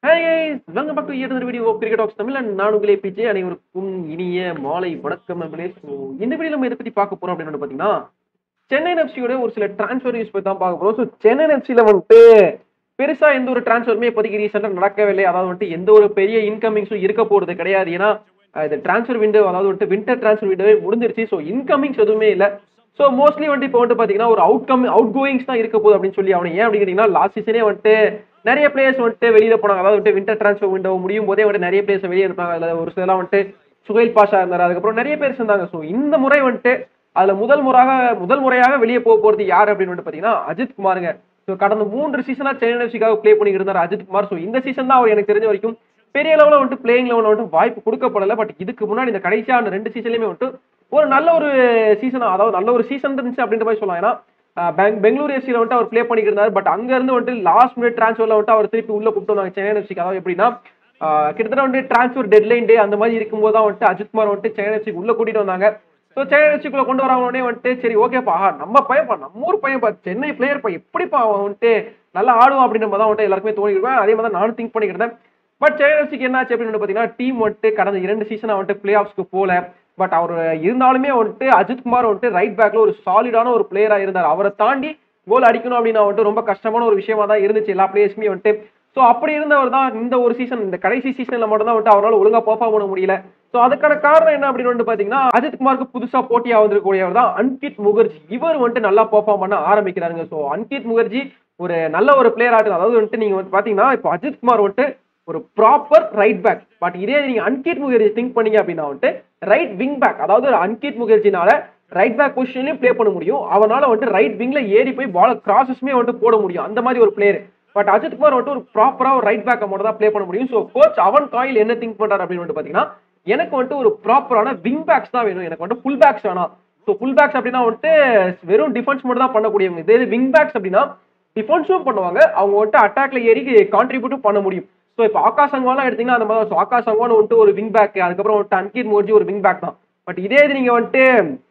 hi welcome back to year video cricket of Tamil and நான் உங்களே பிச்சை அனைவருக்கும் இனிய மாலை வணக்கம் நண்பர்களே ஸோ இந்த வீடியோ நம்ம எதை பத்தி பார்க்க போறோம் அப்படின்னு வந்து பாத்தீங்கன்னா சென்னை எஃப்சியோட ஒரு சில டிரான்ஸ்ஃபர் நியூஸ் பத்தி தான் பார்க்க போறோம் ஸோ சென்னை எஃப்சியில் வந்துட்டு பெருசா எந்த ஒரு டிரான்ஸ்ஃபருமே இப்போதைக்கு ரீசெண்டாக நடக்கவே இல்லை அதாவது வந்துட்டு எந்த ஒரு பெரிய இன்கமிங்ஸும் இருக்க போறது கிடையாது ஏன்னா அஹ், இந்த டிரான்ஸ்ஃபர் விண்டோ அதாவது வந்துட்டு வின்டர் டிரான்ஸ்ஃபர் விண்டோவே முடிஞ்சிருச்சு ஸோ இன்கமிங்ஸ் எதுவுமே இல்லை ஸோ மோஸ்ட்லி வந்துட்டு இப்போ வந்துட்டு பார்த்தீங்கன்னா ஒரு அவுட் கம் அவுட் கோயிங்ஸ் தான் இருக்க போகுது அப்படின்னு சொல்லி அவனை ஏன் அப்படின்னு கேட்டிங்கன்னா லாஸ்ட் சீசனே வந்துட்டு நிறைய பிளேயர்ஸ் வந்துட்டு வெளியில போனாங்க அதாவது வந்துட்டு வின்டர் டிரான்ஸ்ஃபர் விண்டோ முடியும் போதே வந்துட்டு நிறைய பிளேயர்ஸ் வெளியே இருப்பாங்க அதில் ஒரு சிலலாம் வந்துட்டு சுகைல் பாஷா இருந்தார் அதுக்கப்புறம் நிறைய பேர் இருந்தாங்க ஸோ இந்த முறை வந்துட்டு அதுல முதல் முறையாக முதல் முறையாக வெளியே போக போறது யார் அப்படின்னு வந்துட்டு பார்த்தீங்கன்னா அஜித் குமாருங்க ஸோ கடந்த மூன்று சீசனா சென்னை எஃப்சிக்காக ப்ளே பண்ணிட்டு இருந்தார் அஜித் குமார் ஸோ இந்த சீசன் தான் அவர் எனக்கு தெரிஞ்ச வரைக்கும் பெரிய லெவலில் வந்துட்டு பிளேயிங் லெவலில் வந்துட்டு வாய்ப்பு கொடுக்கப்படல பட் இதுக்கு முன்னாடி இந்த கடைசியான ரெண்டு சீசன்லையுமே வந்துட்டு ஒரு நல்ல ஒரு சீசன் அதாவது நல்ல ஒரு சீசன் இருந்துச்சு அப்படின்ற மாதிரி சொல்லலாம் ஏன்னா அஹ், பெங் பெங்களூர் எஃப்சியில் வந்துட்டு அவர் ப்ளே பண்ணிட்டு இருந்தார் பட் அங்க இருந்து வந்துட்டு லாஸ்ட் மினிட் டிரான்ஸ்ஃபர்ல வந்துட்டு அவர் திருப்பி உள்ள கூப்பிட்டு வந்தாங்க சென்னை எஃப்சிக்கு அதாவது எப்படின்னா ஆஹ், கிட்டத்தட்ட வந்துட்டு டிரான்ஸ்ஃபர் டெட்லைன் டே அந்த மாதிரி இருக்கும்போது தான் வந்துட்டு அஜித் குமார் வந்துட்டு சென்னை எஃப்சிக்கு உள்ள கூட்டிட்டு வந்தாங்க ஸோ சென்னை எஃப்சிக்குள்ள கொண்டு வரவங்க உடனே வந்துட்டு சரி ஓகேப்பா நம்ம பையன்ப்பா நம்ம ஊர் பையன்ப்பா சென்னை பிளேயர்ப்பா எப்படிப்பா அவன் வந்துட்டு நல்லா ஆடுவான் அப்படின்ற மாதிரி தான் வந்துட்டு எல்லாருக்குமே தோணி இருக்கேன் அதே மாதிரி தான் நானும் திங்க் பண்ணிக்கிட்டேன் பட் சென்னை எஃப்சிக்கு என்னாச்சு அப்படின்னு வந்து பார்த்தீங்கன்னா டீம் வந்துட்டு கடந்த இரண்டு சீசனாக வந்துட்டு பிளே ஆஃப்ஸ்க்கு போல பட் அவர் இருந்தாலுமே வந்துட்டு அஜித் குமார் வந்துட்டு ரைட் பேக்ல ஒரு சாலிடான ஒரு பிளேயரா இருந்தார் அவரை தாண்டி கோல் அடிக்கணும் அப்படின்னா வந்துட்டு ரொம்ப கஷ்டமான ஒரு விஷயமா தான் இருந்துச்சு எல்லா பிளேயர்ஸுமே வந்துட்டு ஸோ அப்படி இருந்தவர் தான் இந்த ஒரு சீசன் இந்த கடைசி சீசன்ல மட்டும் தான் வந்துட்டு அவரால் ஒழுங்கா பெர்ஃபார்ம் பண்ண முடியல ஸோ அதுக்கான காரணம் என்ன அப்படின்னு வந்து பாத்தீங்கன்னா அஜித் குமாருக்கு புதுசா போட்டியா வந்திருக்கக்கூடியவர் தான் அன்கிட் முகர்ஜி இவர் வந்துட்டு நல்லா பெர்ஃபார்ம் பண்ண ஆரம்பிக்கிறாருங்க ஸோ அன்கிட் முகர்ஜி ஒரு நல்ல ஒரு பிளேயர் ஆட்டு அதாவது வந்துட்டு நீங்க வந்து பாத்தீங்கன்னா இப்போ அஜித் குமார் வந்துட்டு ஒரு ப்ராப்பர் ரைட் பேக் பட் இதே நீங்க அன்கிட் முகர்ஜி திங்க் பண்ணீங்க அப்படின்னா வந்துட்டு ரைட் விங் பேக் அதாவது அன்கிட் முகர்ஜினால ரைட் பேக் பொசிஷன்லயும் ப்ளே பண்ண முடியும் அவனால வந்துட்டு ரைட் விங்ல ஏறி போய் பால் கிராசஸ்மே வந்துட்டு போட முடியும் அந்த மாதிரி ஒரு பிளேயர் பட் அஜித் குமார் வந்துட்டு ஒரு ப்ராப்பரா ஒரு ரைட் பேக்கை மட்டும் தான் ப்ளே பண்ண முடியும் ஸோ கோச் அவன் காயில் என்ன திங்க் பண்றாரு அப்படின்னு வந்துட்டு பாத்தீங்கன்னா எனக்கு வந்துட்டு ஒரு ப்ராப்பரான விங் பேக்ஸ் தான் வேணும் எனக்கு வந்துட்டு ஃபுல் பேக்ஸ் வேணாம் ஸோ ஃபுல் பேக்ஸ் அப்படின்னா வந்துட்டு வெறும் டிஃபென்ஸ் மட்டும் தான் பண்ணக்கூடியவங்க இதே விங் பேக்ஸ் அப்படின்னா டிஃபென்ஸும் பண்ணுவாங்க அவங்க வந்துட்டு அட்டாக்ல ஏறி கான்ட்ரிபியூட்டும் பண்ண முடியும் ஸோ இப்போ ஆகாஷ் சங்வாலாம் எடுத்தீங்கன்னா அந்த மாதிரி ஸோ ஆகாஷ் சங்வான் வந்துட்டு ஒரு விங் பேக் அதுக்கப்புறம் வந்துட்டு அன்கித் மோர்ஜி ஒரு விங் பேக் தான் பட் இதே இது நீங்க வந்துட்டு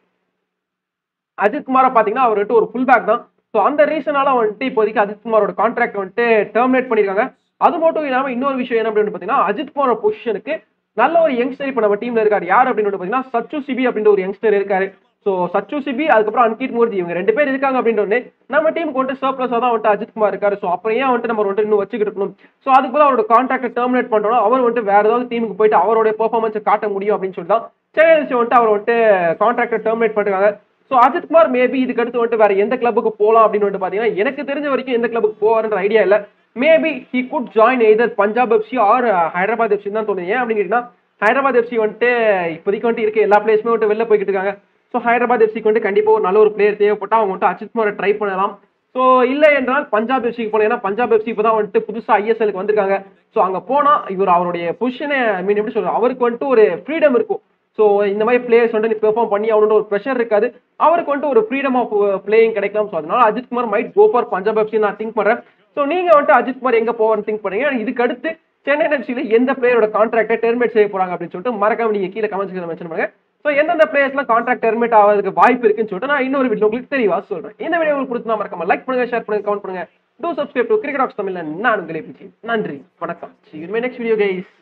அஜித் குமாரை பார்த்தீங்கன்னா அவர் வந்துட்டு ஒரு ஃபுல் பேக் தான் ஸோ அந்த ரீசனால வந்துட்டு இப்போதைக்கு அஜித் குமாரோட கான்ட்ராக்ட் வந்துட்டு டெர்மினேட் பண்ணியிருக்காங்க அது மட்டும் இல்லாமல் இன்னொரு விஷயம் என்ன அப்படின்னு பார்த்தீங்கன்னா அஜித் குமாரோட பொசிஷனுக்கு நல்ல ஒரு யங்ஸ்டர் இப்போ நம்ம டீம்ல இருக்காரு யார் அப்படின்னு வந்து பார்த்தீங்கன்னா சச்சு சிபி அப்படின்ற ஒரு யங்ஸ்டர் இருக்காரு ஸோ சச்சு சிபி அதுக்கப்புறம் அன்கித் மூர்த்தி இவங்க ரெண்டு பேர் இருக்காங்க அப்படின்ற உடனே நம்ம டீமுக்கு வந்துட்டு சர்ப்ளஸாக தான் வந்துட்டு அஜித் குமார் இருக்காரு ஸோ அப்புறம் ஏன் வந்துட்டு நம்ம வந்துட்டு இன்னும் வச்சுக்கிட்டு இருக்கணும் ஸோ அதுக்கு பதிலா அவரோட கான்ட்ராக்ட் டெர்மினேட் பண்ணுறோம் அவர் வந்துட்டு வேற ஏதாவது டீமுக்கு போயிட்டு அவருடைய பெர்ஃபார்மன்ஸை காட்ட முடியும் அப்படின்னு சொல்லி தான் சென்னை எஃப்சி வந்துட்டு அவர் வந்துட்டு கான்ட்ராக்டை டெர்மினேட் பண்ணிருக்காங்க ஸோ அஜித் குமார் மேபி இதுக்கு அடுத்து வந்துட்டு வேற எந்த கிளப்புக்கு போகலாம் அப்படின்னு வந்துட்டு பார்த்தீங்கன்னா எனக்கு தெரிஞ்ச வரைக்கும் எந்த கிளப்புக்கு போவாருன்ற ஐடியா இல்லை maybe he could join either Punjab FC or Hyderabad FC தான் தோணுது ஏன் அப்படின்னு கேட்டீங்கன்னா ஹைதராபாத் எஃப்சி வந்துட்டு இப்போதைக்கு வந்துட்டு இருக்க எல்லா பிளேஸுமே வந்துட்டு வெளில போய்கிட்டு இருக்காங்க ஸோ ஹைதராபாத் எஃப்சிக்கு வந்துட்டு கண்டிப்பாக ஒரு நல்ல ஒரு பிளேயர் தேவைப்பட்டா அவங்க வந்துட்டு அஜித் குமாரை ட்ரை பண்ணலாம் ஸோ இல்லை என்றால் பஞ்சாப் எஃப்சிக்கு போனேன் ஏன்னா பஞ்சாப் எஃப்சி இப்போ தான் வந்துட்டு புதுசாக ஐஎஸ்எலுக்கு வந்திருக்காங்க ஸோ அங்கே போனால் இவர் அவருடைய பொசிஷனை மீன் எப்படி சொல்றது அவருக்கு வந்துட்டு ஒரு ஃப்ரீடம் இருக்கும் ஸோ இந்த மாதிரி பிளேயர்ஸ் வந்துட்டு நீ பெர்ஃபார்ம் பண்ணி அவனோட ஒரு ப்ரெஷர் இருக்காது அவருக்கு வந்துட்டு ஒரு ஃப்ரீடம் ஆஃப் பிளேயிங் கிடைக்கலாம் ஸோ அதனால Ajith Kumar might go for Punjab FC நான் திங்க் பண்ணுறேன் ஸோ நீங்கள் வந்துட்டு அஜித் குமார் எங்கே போவார்னு திங்க் பண்ணுறீங்க இதுக்கு அடுத்து சென்னை எஃப்சியில் எந்த பிளேயரோட கான்ட்ராக்டை டெர்மினேட் செய்ய போறாங்க அப்படின்னு சொல்லிட்டு மறக்காம நீங்கள் கீழே கமெண்ட்ஸ் மென்ஷன் பண்ணுங்க ஸோ எந்தெந்த பிளேயர்ஸ்லாம் கான்ட்ராக்ட் டெர்மினேட் ஆகிறதுக்கு வாய்ப்பு இருக்குன்னு சொல்லிட்டு நான் இன்னொரு வீடியோ உங்களுக்கு தெளிவா சொல்றேன் இந்த வீடியோ உங்களுக்கு பிடிச்சா மறக்காம லைக் பண்ணுங்க ஷேர் பண்ணுங்க கமெண்ட் பண்ணுங்க do subscribe to cricket ox தமிழ்ல நான் உங்களை பிடிச்சி நன்றி வணக்கம் see you in my next video guys